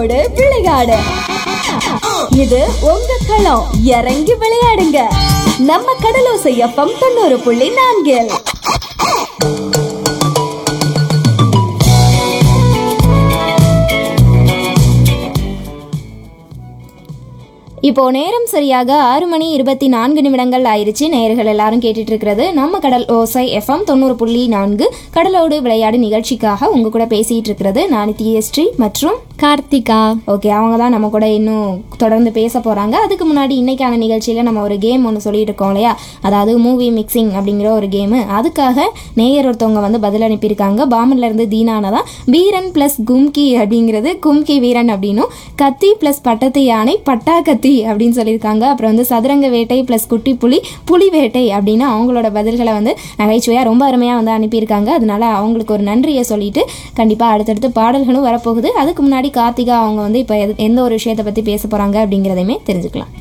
கடலோடு விளையாடு இது உங்க களம் இறங்கி விளையாடுங்க நம்ம கடலோசை எஃப்எம் தொண்ணூறு புள்ளி நான்கில் இப்போ நேரம் சரியாக ஆறு மணி இருபத்தி நான்கு நிமிடங்கள் ஆயிருச்சு நேயர்கள் எல்லாரும் கேட்டுட்டு இருக்கிறது நம்ம கடல் ஓசை எஃப்எம் தொண்ணூறு புள்ளி நான்கு கடலோடு விளையாடு நிகழ்ச்சிக்காக உங்க கூட பேசிட்டு இருக்கிறது நான் தியஸ்ரீ மற்றும் கார்த்திகா ஓகே அவங்க தான் நம்ம கூட இன்னும் தொடர்ந்து பேச போகிறாங்க அதுக்கு முன்னாடி இன்னைக்கான நிகழ்ச்சியில் நம்ம ஒரு கேம் ஒன்று சொல்லிட்டு இருக்கோம் இல்லையா அதாவது மூவி மிக்சிங் அப்படிங்கிற ஒரு கேமு அதுக்காக நேயர் ஒருத்தவங்க வந்து பதில் அனுப்பியிருக்காங்க பாமன்ல இருந்து தீனான தான் வீரன் ப்ளஸ் கும்கி அப்படிங்கிறது கும்கி வீரன் அப்படின்னும் கத்தி ப்ளஸ் பட்டத்து யானை பட்டா கத்தி அப்படின்னு சொல்லியிருக்காங்க அப்புறம் வந்து சதுரங்க வேட்டை ப்ளஸ் குட்டி புலி புலி வேட்டை அப்படின்னு அவங்களோட பதில்களை வந்து நகைச்சுவையாக ரொம்ப அருமையாக வந்து அனுப்பியிருக்காங்க அதனால அவங்களுக்கு ஒரு நன்றியை சொல்லிட்டு கண்டிப்பாக அடுத்தடுத்து பாடல்களும் வரப்போகுது அதுக்கு முன்னாடி கார்த்திகா அவங்க வந்து இப்போ எந்த ஒரு விஷயத்தை பற்றி பேச போகிறாங்க அப்படிங்கிறதையுமே தெரிஞ்சுக்கலாம்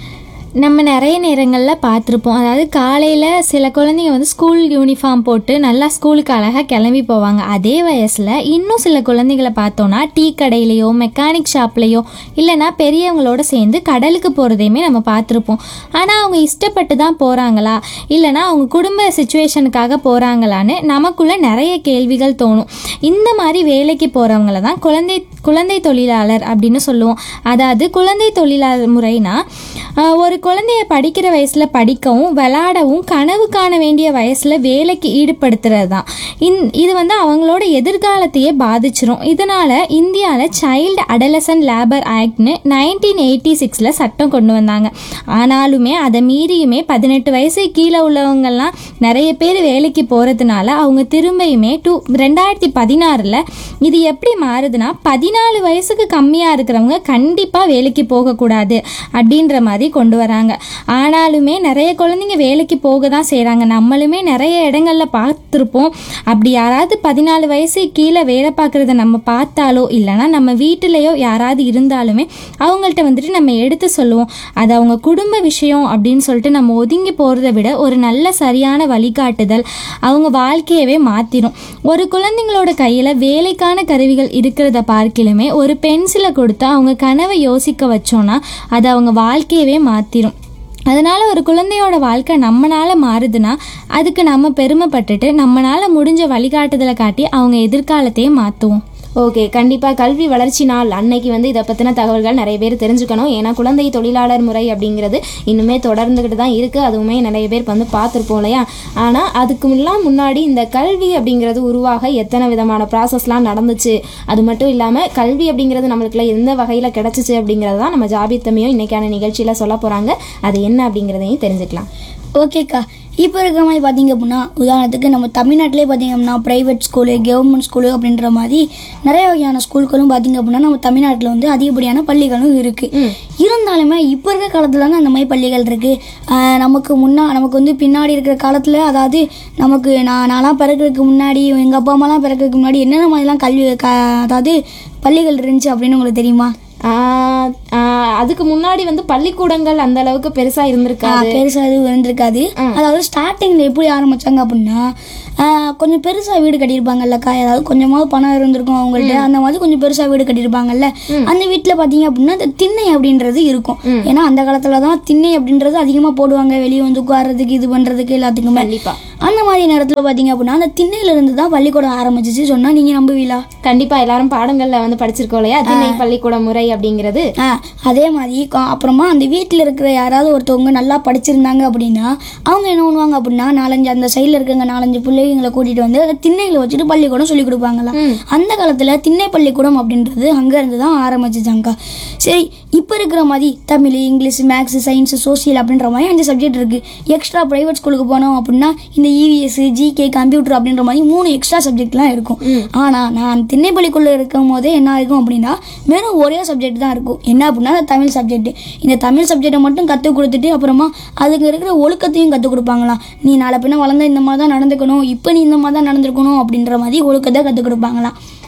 நம்ம நிறைய நேரங்களில் பார்த்துருப்போம் அதாவது காலையில் சில குழந்தைங்க வந்து ஸ்கூல் யூனிஃபார்ம் போட்டு நல்லா ஸ்கூலுக்கு அழகாக கிளம்பி போவாங்க அதே வயசில் இன்னும் சில குழந்தைகளை பார்த்தோன்னா டீ கடையிலையோ மெக்கானிக் ஷாப்லேயோ இல்லைன்னா பெரியவங்களோட சேர்ந்து கடலுக்கு போகிறதையுமே நம்ம பார்த்துருப்போம் ஆனால் அவங்க இஷ்டப்பட்டு தான் போகிறாங்களா இல்லைன்னா அவங்க குடும்ப சுச்சுவேஷனுக்காக போகிறாங்களான்னு நமக்குள்ள நிறைய கேள்விகள் தோணும் இந்த மாதிரி வேலைக்கு போகிறவங்கள தான் குழந்தை குழந்தை தொழிலாளர் அப்படின்னு சொல்லுவோம் அதாவது குழந்தை தொழிலாளர் முறைனா ஆஹ், ஒரு குழந்தைய படிக்கிற வயசில் படிக்கவும் விளையாடவும் கனவு காண வேண்டிய வயசில் வேலைக்கு ஈடுபடுத்துறது தான் இந் இது வந்து அவங்களோட எதிர்காலத்தையே பாதிச்சிரும் இதனால் இந்தியாவில் சைல்டு அடலசன் லேபர் ஆக்ட்னு நைன்டீன் எயிட்டி சிக்ஸில் சட்டம் கொண்டு வந்தாங்க ஆனாலுமே அதை மீறியுமே பதினெட்டு வயசு கீழே உள்ளவங்கெல்லாம் நிறைய பேர் வேலைக்கு போகிறதுனால அவங்க திரும்பியுமே டூ ரெண்டாயிரத்தி பதினாறில் இது எப்படி மாறுதுன்னா பதினாலு வயசுக்கு கம்மியாக இருக்கிறவங்க கண்டிப்பாக வேலைக்கு போகக்கூடாது அப்படின்ற மாதிரி கொண்டு வராங்க ஆனாலுமே நிறைய குழந்தைங்க வேலைக்கு போக தான் செய்கிறாங்க நம்மளுமே நிறைய இடங்கள்ல பார்த்துருப்போம் அப்படி யாராவது பதினாலு வயசு கீழே வேலை பார்க்குறத நம்ம பார்த்தாலோ இல்லைன்னா நம்ம வீட்டிலையோ யாராவது இருந்தாலுமே அவங்கள்ட்ட வந்துட்டு நம்ம எடுத்து சொல்லுவோம் அது அவங்க குடும்ப விஷயம் அப்படின்னு சொல்லிட்டு நம்ம ஒதுங்கி போகிறத விட ஒரு நல்ல சரியான வழிகாட்டுதல் அவங்க வாழ்க்கையவே மாற்றிடும் ஒரு குழந்தைங்களோட கையில் வேலைக்கான கருவிகள் இருக்கிறத பார்க்கலுமே ஒரு பென்சிலை கொடுத்து அவங்க கனவை யோசிக்க வச்சோன்னா அது அவங்க வாழ்க்கையவே மாற்றிடும் அதனால் ஒரு குழந்தையோட வாழ்க்கை நம்மனால மாறுதுன்னா அதுக்கு நம்ம பெருமைப்பட்டுட்டு நம்மனால முடிஞ்ச வழிகாட்டுதலை காட்டி அவங்க எதிர்காலத்தையே மாற்றுவோம் ஓகே கண்டிப்பாக கல்வி வளர்ச்சி நாள் அன்னைக்கு வந்து இதை பற்றின தகவல்கள் நிறைய பேர் தெரிஞ்சுக்கணும் ஏன்னா குழந்தை தொழிலாளர் முறை அப்படிங்கிறது இன்னுமே தொடர்ந்துக்கிட்டு தான் இருக்குது அதுவுமே நிறைய பேர் வந்து பார்த்துருப்போம் இல்லையா ஆனால் அதுக்கு எல்லாம் முன்னாடி இந்த கல்வி அப்படிங்கிறது உருவாக எத்தனை விதமான ப்ராசஸ்லாம் நடந்துச்சு அது மட்டும் இல்லாமல் கல்வி அப்படிங்கிறது நம்மளுக்குள்ள எந்த வகையில் கிடச்சிச்சு அப்படிங்கிறது தான் நம்ம ஜாபித்தமையும் இன்னைக்கான நிகழ்ச்சியில் சொல்ல போகிறாங்க அது என்ன அப்படிங்கிறதையும் தெரிஞ்சுக்கலாம் ஓகேக்கா இப்போ இருக்கிற மாதிரி பார்த்தீங்க அப்படின்னா உதாரணத்துக்கு நம்ம தமிழ்நாட்டிலே பார்த்தீங்க அப்படின்னா ப்ரைவேட் ஸ்கூலு கவர்மெண்ட் ஸ்கூலு அப்படின்ற மாதிரி நிறைய வகையான ஸ்கூல்களும் பார்த்தீங்க அப்படின்னா நம்ம தமிழ்நாட்டில் வந்து அதிகப்படியான பள்ளிகளும் இருக்குது இருந்தாலுமே இப்போ இருக்க காலத்தில் தான் அந்த மாதிரி பள்ளிகள் இருக்குது நமக்கு முன்னா நமக்கு வந்து பின்னாடி இருக்கிற காலத்தில் அதாவது நமக்கு நான் நான்லாம் பிறக்கிறதுக்கு முன்னாடி எங்கள் அப்பா அம்மாலாம் பிறக்கிறதுக்கு முன்னாடி என்னென்ன மாதிரிலாம் கல்வி க அதாவது பள்ளிகள் இருந்துச்சு அப்படின்னு உங்களுக்கு தெரியுமா ஆஹ் ஆஹ் அதுக்கு முன்னாடி வந்து பள்ளிக்கூடங்கள் அந்த அளவுக்கு பெருசாக இருந்திருக்காது பெருசாக எதுவும் இருந்திருக்காது அதாவது ஸ்டார்டிங்கில் எப்படி ஆரம்பிச்சாங்க அப்படின்னா ஆஹ் கொஞ்சம் பெருசாக வீடு கட்டியிருப்பாங்கல்லக்கா அதாவது கொஞ்சமாவது பணம் இருந்திருக்கும் அவங்கள்ட்ட அந்த மாதிரி கொஞ்சம் பெருசாக வீடு கட்டியிருப்பாங்கல்ல அந்த வீட்டில் பார்த்தீங்க அப்படின்னா இந்த திண்ணை அப்படின்றது இருக்கும் ஏன்னா அந்த காலத்தில் தான் திண்ணை அப்படின்றது அதிகமாக போடுவாங்க வெளியே வந்து உட்கார்றதுக்கு இது பண்ணுறதுக்கு எல்லாத்துக்குமே கண்டிப்பா. அந்த மாதிரி நேரத்தில் பார்த்தீங்க அப்படின்னா அந்த திண்ணையிலிருந்து தான் பள்ளிக்கூடம் ஆரம்பிச்சிச்சு சொன்னால் நீங்கள் நம்புவீங்களா கண்டிப்பா எல்லாரும் பாடங்கள்ல வந்து படிச்சிருக்கோம் இல்லையா திண்ணை பள்ளிக்கூட முறை அப்படிங்கிறது ஆ அதே மாதிரி கொ- அப்புறமா அந்த வீட்டில் இருக்கிற யாராவது ஒருத்தவங்க நல்லா படிச்சிருந்தாங்க அப்படின்னா அவங்க என்ன பண்ணுவாங்க அப்படின்னா நாலஞ்சு அந்த சைடில் இருக்கிறவங்க நாலஞ்சு பிள்ளைங்களை கூட்டிட்டு வந்து அந்த திண்ணைகளை வச்சுட்டு பள்ளிக்கூடம் சொல்லி கொடுப்பாங்களாம் அந்த காலத்தில் திண்ணை பள்ளிக்கூடம் அப்படின்றது அங்கேருந்து தான் ஆரம்பிச்சிச்சாங்கக்கா சரி இப்போ இருக்கிற மாதிரி Tamil English maths science social அப்படின்ற மாதிரி அஞ்சு சப்ஜெக்ட் இருக்குது எக்ஸ்ட்ரா ப்ரைவேட் ஸ்கூலுக்கு போனோம் அப்படின்னா இந்த இவிஎஸ் ஜிகே கம்ப்யூட்டர் அப்படின்ற மாதிரி மூணு எக்ஸ்ட்ரா சப்ஜெக்ட்லாம் இருக்கும் ஆனால் நான் திண்ணைப்பள்ளிக்குள்ளே இருக்கும் போதே என்ன ஆகும் அப்படின்னா வெறும் ஒரே சப்ஜெக்ட் தான் இருக்கும் என்ன அப்படின்னா அந்த தமிழ் சப்ஜெக்ட் இந்த தமிழ் சப்ஜெக்டை மட்டும் கற்றுக் கொடுத்துட்டு அப்புறமா அதுக்கு இருக்கிற ஒழுக்கத்தையும் கற்றுக் கொடுப்பாங்களாம் நீ நாளை பின்ன வளர்ந்தா இந்த மாதிரி தான் நடந்துக்கணும் இப்போ நீ இந்த மாதிரி தான் நடந்துக்கணும் அப்படின்ற மாதிரி ஒழுக்கத்தை கற்றுக் கொடுப்பாங்களாம்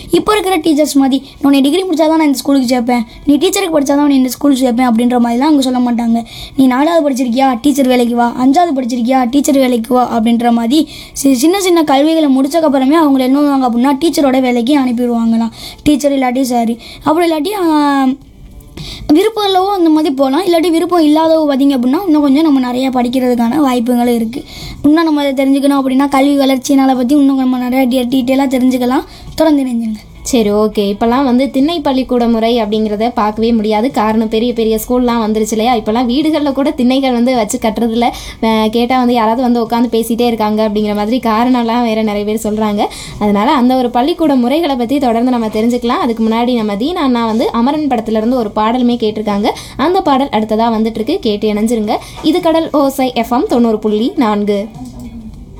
இப்போ இருக்கிற டீச்சர்ஸ் மாதிரி நான் டிகிரி முடிச்சா தான் நான் இந்த ஸ்கூலுக்கு சேர்ப்பேன் நீ டீச்சருக்கு படித்தா தான் நான் இந்த ஸ்கூலுக்கு சேர்ப்பேன் அப்படின்ற மாதிரிலாம் அவங்க சொல்ல மாட்டாங்க நீ நாலாவது படிச்சிருக்கியா டீச்சர் வேலைக்கு வா அஞ்சாவது படிச்சிருக்கியா டீச்சர் வேலைக்கு வா அப்படின்ற மாதிரி சி- சின்ன சின்ன கல்விகளை முடிச்சக்கப்புறமே அவங்கள என்ன பண்ணுவாங்க அப்படின்னா டீச்சரோட வேலைக்கு அனுப்பிடுவாங்களாம் டீச்சர் இல்லாட்டி சாரி அப்படி இல்லாட்டி ஆஹ், விருப்பம் இல்லவோ அந்த மாதிரி போகலாம் இல்லாட்டி விருப்பம் இல்லாதவோ பார்த்தீங்க அப்படின்னா இன்னும் கொஞ்சம் நம்ம நிறைய படிக்கிறதுக்கான வாய்ப்புகளும் இருக்குது இன்னும் நம்ம அதை தெரிஞ்சுக்கணும் அப்படின்னா கல்வி வளர்ச்சினால பற்றி இன்னும் நம்ம நிறைய டீட்டெயிலாக தெரிஞ்சுக்கலாம் தொடர்ந்து இணைஞ்சுங்க சரி ஓகே இப்போல்லாம் வந்து திண்ணை பள்ளிக்கூட முறை அப்படிங்கிறத பார்க்கவே முடியாது காரணம் பெரிய பெரிய ஸ்கூல்லாம் வந்துருச்சு இல்லையா இப்போல்லாம் வீடுகளில் கூட திண்ணைகள் வந்து வச்சு கட்டுறதில்ல கேட்டால் வந்து யாராவது வந்து உட்காந்து பேசிகிட்டே இருக்காங்க அப்படிங்கிற மாதிரி காரணம்லாம் வேறு நிறைய பேர் சொல்கிறாங்க அதனால் அந்த ஒரு பள்ளிக்கூட முறைகளை பற்றி தொடர்ந்து நம்ம தெரிஞ்சுக்கலாம் அதுக்கு முன்னாடி நம்ம தீனா அண்ணா வந்து அமரன் படத்துலேருந்து ஒரு பாடலுமே கேட்டிருக்காங்க அந்த பாடல் அடுத்ததாக வந்துட்டு இருக்கு கேட்டு இணைஞ்சிருங்க இது கடல் ஓசை எஃப்எம் தொண்ணூறு புள்ளி நான்கு